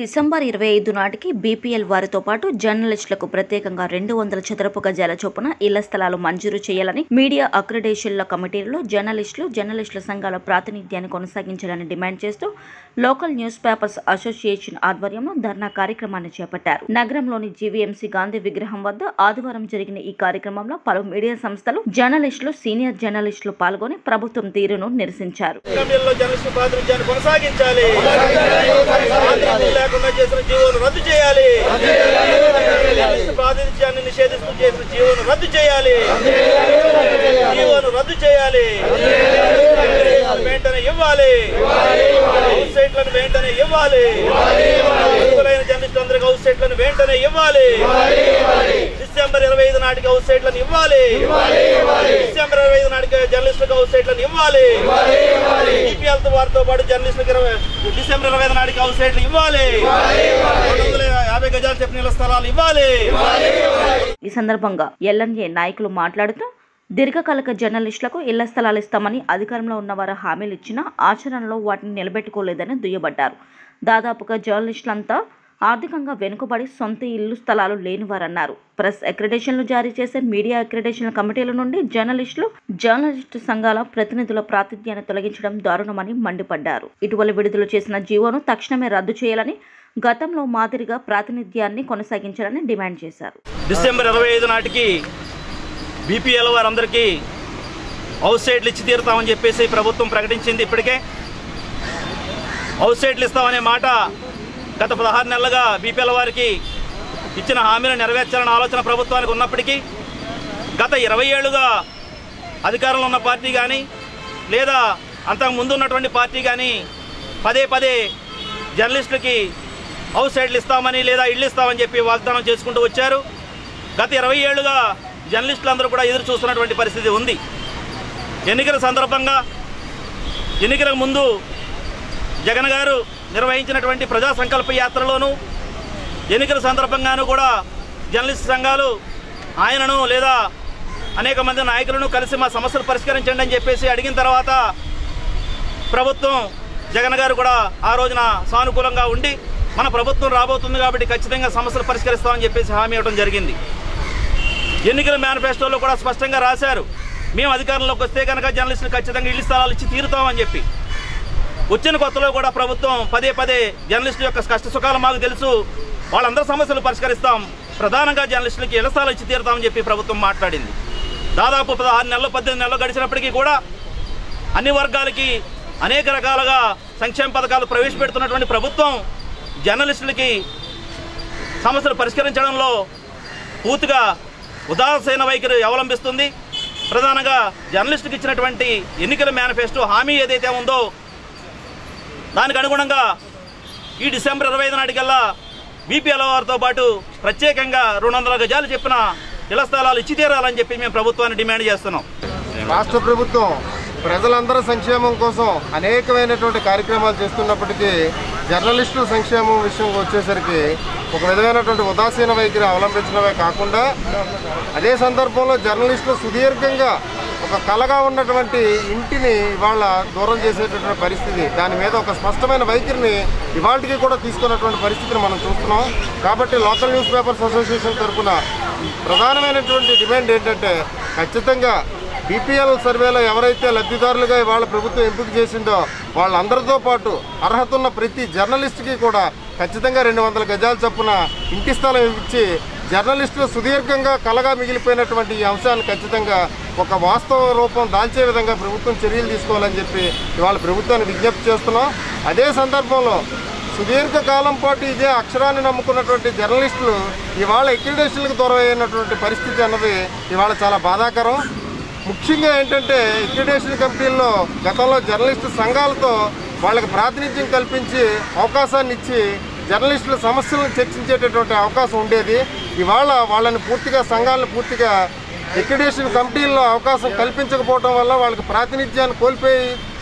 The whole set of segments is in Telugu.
డిసెంబర్ ఇరవై ఐదు నాటికి బీపీఎల్ వారితో పాటు జర్నలిస్టులకు ప్రత్యేకంగా రెండు వందల చదరపు గజాల చొప్పున ఇళ్ల స్థలాలు మంజూరు చేయాలని మీడియా అక్రిడేషన్ల కమిటీలో జర్నలిస్టులు జర్నలిస్టుల సంఘాల ప్రాతినిధ్యాన్ని కొనసాగించాలని డిమాండ్ చేస్తూ లోకల్ న్యూస్ పేపర్స్ అసోసియేషన్ ఆధ్వర్యంలో ధర్నా కార్యక్రమాన్ని చేపట్టారు నగరంలోని జీవీఎంసీ గాంధీ విగ్రహం వద్ద ఆదివారం జరిగిన ఈ కార్యక్రమంలో పలు మీడియా సంస్థలు జర్నలిస్టులు సీనియర్ జర్నలిస్టులు పాల్గొని ప్రభుత్వం తీరును నిరసించారు కమిటీల్లో జర్నలిస్టు ప్రాతినిధ్యాన్ని కొనసాగించాలి ప్రాతినిధ్యం లేకుండా చేసిన జీవోను రద్దు చేయాలి జర్నలిస్టు ప్రాతినిధ్యాన్ని నిషేధిస్తూ చేసిన జీవోను రద్దు చేయాలి జీవోను రద్దు చేయాలి వెంటనే ఇవ్వాలి హౌస్ సైట్లను వెంటనే ఇవ్వాలి అర్హులైన జర్నలిస్టులందరికీ హౌస్ సైట్లను వెంటనే ఇవ్వాలి డిసెంబర్ ఇరవై ఐదు నాటికి హౌస్ సైట్లను ఇవ్వాలి డిసెంబర్ ఇరవై ఐదు నాటికి జర్నలిస్టులకు హౌస్ సైట్లను ఇవ్వాలి ఈపీఎల్ తో వారితో పాటు జర్నలిస్టులకు ఇరవై డిసెంబర్ ఇరవై ఐదు నాటికి హౌస్ సైట్లు ఇవ్వాలి రెండు వందల యాభై గజాలు చెప్పిన ఇళ్ల స్థలాలు ఇవ్వాలి ఈ సందర్భంగా ఎల్ఎన్ఏ నాయకులు మాట్లాడుతూ దీర్ఘకాలిక జర్నలిస్టులకు ఇళ్ల స్థలాలు ఇస్తామని అధికారంలో ఉన్నవారు హామీలు ఇచ్చినా ఆచరణలో వాటిని నిలబెట్టుకోలేదని దుయ్యబట్టారు దాదాపుగా జర్నలిస్టులంతా ఆర్థికంగా వెనుకబడి సొంత ఇల్లు స్థలాలు లేనివారన్నారు ప్రెస్ అక్రిడేషన్లు జారీ చేసే మీడియా అక్రిడేషన్ కమిటీల నుండి జర్నలిస్టులు జర్నలిస్టు సంఘాల ప్రతినిధుల ప్రాతిధ్యాన్ని తొలగించడం దారుణమని మండిపడ్డారు ఇటీవల విడుదల చేసిన జీవోను తక్షణమే రద్దు చేయాలని గతంలో మాదిరిగా ప్రాతినిధ్యాన్ని కొనసాగించాలని డిమాండ్ చేశారు డిసెంబర్ ఇరవై ఐదు నాటికి బీపీఎల్ వారందరికీ హౌస్ సైట్లు ఇచ్చి తీరుతామని చెప్పేసి ప్రభుత్వం ప్రకటించింది ఇప్పటికే హౌస్ సైట్లు ఇస్తామనే మాట గత పదహారు నెలలుగా బీపీఎల్ వారికి ఇచ్చిన హామీలను నెరవేర్చాలన్న ఆలోచన ప్రభుత్వానికి ఉన్నప్పటికీ గత ఇరవై ఏళ్ళుగా అధికారంలో ఉన్న పార్టీ కానీ లేదా అంతకు ముందు ఉన్నటువంటి పార్టీ కానీ పదే పదే జర్నలిస్టులకి హౌస్ సైడ్లు ఇస్తామని లేదా ఇళ్ళు ఇస్తామని చెప్పి వాగ్దానం చేసుకుంటూ వచ్చారు గత ఇరవై ఏళ్ళుగా జర్నలిస్టులందరూ కూడా ఎదురు చూస్తున్నటువంటి పరిస్థితి ఉంది ఎన్నికల సందర్భంగా ఎన్నికలకు ముందు జగన్ గారు నిర్వహించినటువంటి ప్రజా సంకల్ప యాత్రలోనూ ఎన్నికల సందర్భంగానూ కూడా జర్నలిస్ట్ సంఘాలు ఆయనను లేదా అనేక మంది నాయకులను కలిసి మా సమస్యలు పరిష్కరించండి అని చెప్పేసి అడిగిన తర్వాత ప్రభుత్వం జగన్ గారు కూడా ఆ రోజున సానుకూలంగా ఉండి మన ప్రభుత్వం రాబోతుంది కాబట్టి ఖచ్చితంగా సమస్యలు పరిష్కరిస్తామని చెప్పేసి హామీ ఇవ్వడం జరిగింది ఎన్నికల మేనిఫెస్టోలో కూడా స్పష్టంగా రాశారు మేము అధికారంలోకి వస్తే కనుక జర్నలిస్టులు ఖచ్చితంగా ఇళ్ల స్థలాలు ఇచ్చి తీరుతామని చెప్పి వచ్చిన కొత్తలో కూడా ప్రభుత్వం పదే పదే జర్నలిస్టుల యొక్క కష్ట సుఖాలు మాకు తెలుసు వాళ్ళందరి సమస్యలు పరిష్కరిస్తాం ప్రధానంగా జర్నలిస్టులకి ఇళ్ల స్థలాలు ఇచ్చి తీరుతామని చెప్పి ప్రభుత్వం మాట్లాడింది దాదాపు పదహారు నెలలు పద్దెనిమిది నెలలు గడిచినప్పటికీ కూడా అన్ని వర్గాలకి అనేక రకాలుగా సంక్షేమ పథకాలు ప్రవేశపెడుతున్నటువంటి ప్రభుత్వం జర్నలిస్టులకి సమస్యలు పరిష్కరించడంలో పూర్తిగా ఉదాసీన వైఖరి అవలంబిస్తుంది ప్రధానంగా జర్నలిస్టుకి ఇచ్చినటువంటి ఎన్నికల మేనిఫెస్టో హామీ ఏదైతే ఉందో దానికి అనుగుణంగా ఈ డిసెంబర్ ఇరవై ఐదు నాటికల్లా బీపీఎల్ వారితో పాటు ప్రత్యేకంగా రెండు వందల గజాలు చెప్పిన ఇళ్ల స్థలాలు ఇచ్చి తీరాలని చెప్పి మేము ప్రభుత్వాన్ని డిమాండ్ చేస్తున్నాం రాష్ట్ర ప్రభుత్వం ప్రజలందరి సంక్షేమం కోసం అనేకమైనటువంటి కార్యక్రమాలు చేస్తున్నప్పటికీ జర్నలిస్టుల సంక్షేమం విషయం వచ్చేసరికి ఒక విధమైనటువంటి ఉదాసీన వైఖరి అవలంబించడమే కాకుండా అదే సందర్భంలో జర్నలిస్టులు సుదీర్ఘంగా ఒక కలగా ఉన్నటువంటి ఇంటిని ఇవాళ దూరం చేసేటటువంటి పరిస్థితి దాని మీద ఒక స్పష్టమైన వైఖరిని ఇవాళకి కూడా తీసుకున్నటువంటి పరిస్థితిని మనం చూస్తున్నాం కాబట్టి లోకల్ న్యూస్ పేపర్స్ అసోసియేషన్ తరఫున ప్రధానమైనటువంటి డిమాండ్ ఏంటంటే ఖచ్చితంగా బీపీఎల్ సర్వేలో ఎవరైతే లబ్ధిదారులుగా ఇవాళ ప్రభుత్వం ఎంపిక చేసిందో వాళ్ళందరితో పాటు అర్హత ఉన్న ప్రతి జర్నలిస్ట్కి కూడా ఖచ్చితంగా రెండు వందల గజాల చొప్పున ఇంటి స్థలం ఇచ్చి జర్నలిస్టులు సుదీర్ఘంగా కలగా మిగిలిపోయినటువంటి ఈ అంశాన్ని ఖచ్చితంగా ఒక వాస్తవ రూపం దాల్చే విధంగా ప్రభుత్వం చర్యలు తీసుకోవాలని చెప్పి ఇవాళ ప్రభుత్వాన్ని విజ్ఞప్తి చేస్తున్నాం అదే సందర్భంలో సుదీర్ఘకాలం పాటు ఇదే అక్షరాన్ని నమ్ముకున్నటువంటి జర్నలిస్టులు ఇవాళ ఎక్రిడేషన్లకు దూరం అయినటువంటి పరిస్థితి అన్నది ఇవాళ చాలా బాధాకరం ముఖ్యంగా ఏంటంటే ఎక్రిడేషన్ కమిటీల్లో గతంలో జర్నలిస్టు సంఘాలతో వాళ్ళకి ప్రాతినిధ్యం కల్పించి అవకాశాన్ని ఇచ్చి జర్నలిస్టుల సమస్యలను చర్చించేటటువంటి అవకాశం ఉండేది ఇవాళ వాళ్ళని పూర్తిగా సంఘాలను పూర్తిగా ఎక్రిడేషన్ కమిటీల్లో అవకాశం కల్పించకపోవడం వల్ల వాళ్ళకి ప్రాతినిధ్యాన్ని కోల్పోయి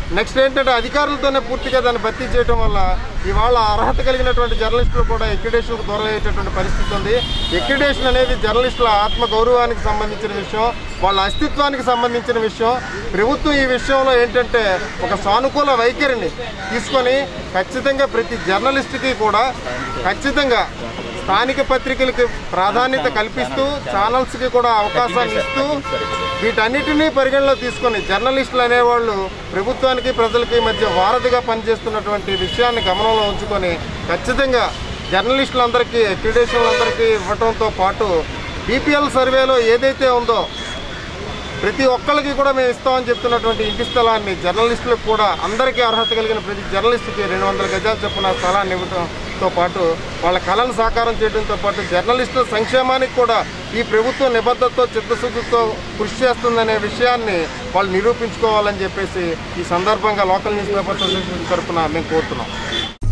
నెక్స్ట్ ఏంటంటే అధికారులతోనే పూర్తిగా దాన్ని భర్తీ చేయడం వల్ల ఇవాళ అర్హత కలిగినటువంటి జర్నలిస్టులు కూడా ఎక్రిడేషన్కు దూరం అయ్యేటటువంటి పరిస్థితి ఉంది ఎక్రిడేషన్ అనేది జర్నలిస్టుల ఆత్మ గౌరవానికి సంబంధించిన విషయం వాళ్ళ అస్తిత్వానికి సంబంధించిన విషయం ప్రభుత్వం ఈ విషయంలో ఏంటంటే ఒక సానుకూల వైఖరిని తీసుకొని ఖచ్చితంగా ప్రతి జర్నలిస్ట్కి కూడా ఖచ్చితంగా స్థానిక పత్రికలకు ప్రాధాన్యత కల్పిస్తూ ఛానల్స్కి కూడా అవకాశాన్ని ఇస్తూ వీటన్నిటినీ పరిగణలో తీసుకొని జర్నలిస్టులు అనేవాళ్ళు ప్రభుత్వానికి ప్రజలకి మధ్య వారధిగా పనిచేస్తున్నటువంటి విషయాన్ని గమనంలో ఉంచుకొని ఖచ్చితంగా జర్నలిస్టులందరికీ అక్రిడేషన్లందరికీ ఇవ్వడంతో పాటు బీపీఎల్ సర్వేలో ఏదైతే ఉందో ప్రతి ఒక్కరికి కూడా మేము ఇస్తామని చెప్తున్నటువంటి ఇంటి స్థలాన్ని జర్నలిస్టులకు కూడా అందరికీ అర్హత కలిగిన ప్రతి జర్నలిస్టుకి రెండు వందల గజాలు చొప్పున స్థలాన్ని ఇవ్వడంతో పాటు వాళ్ళ కళను సాకారం చేయడంతో పాటు జర్నలిస్టుల సంక్షేమానికి కూడా ఈ ప్రభుత్వం నిబద్ధతతో చిత్తశుద్ధితో కృషి చేస్తుందనే విషయాన్ని వాళ్ళు నిరూపించుకోవాలని చెప్పేసి ఈ సందర్భంగా లోకల్ న్యూస్ పేపర్స్ అసోసియేషన్ తరఫున మేము కోరుతున్నాం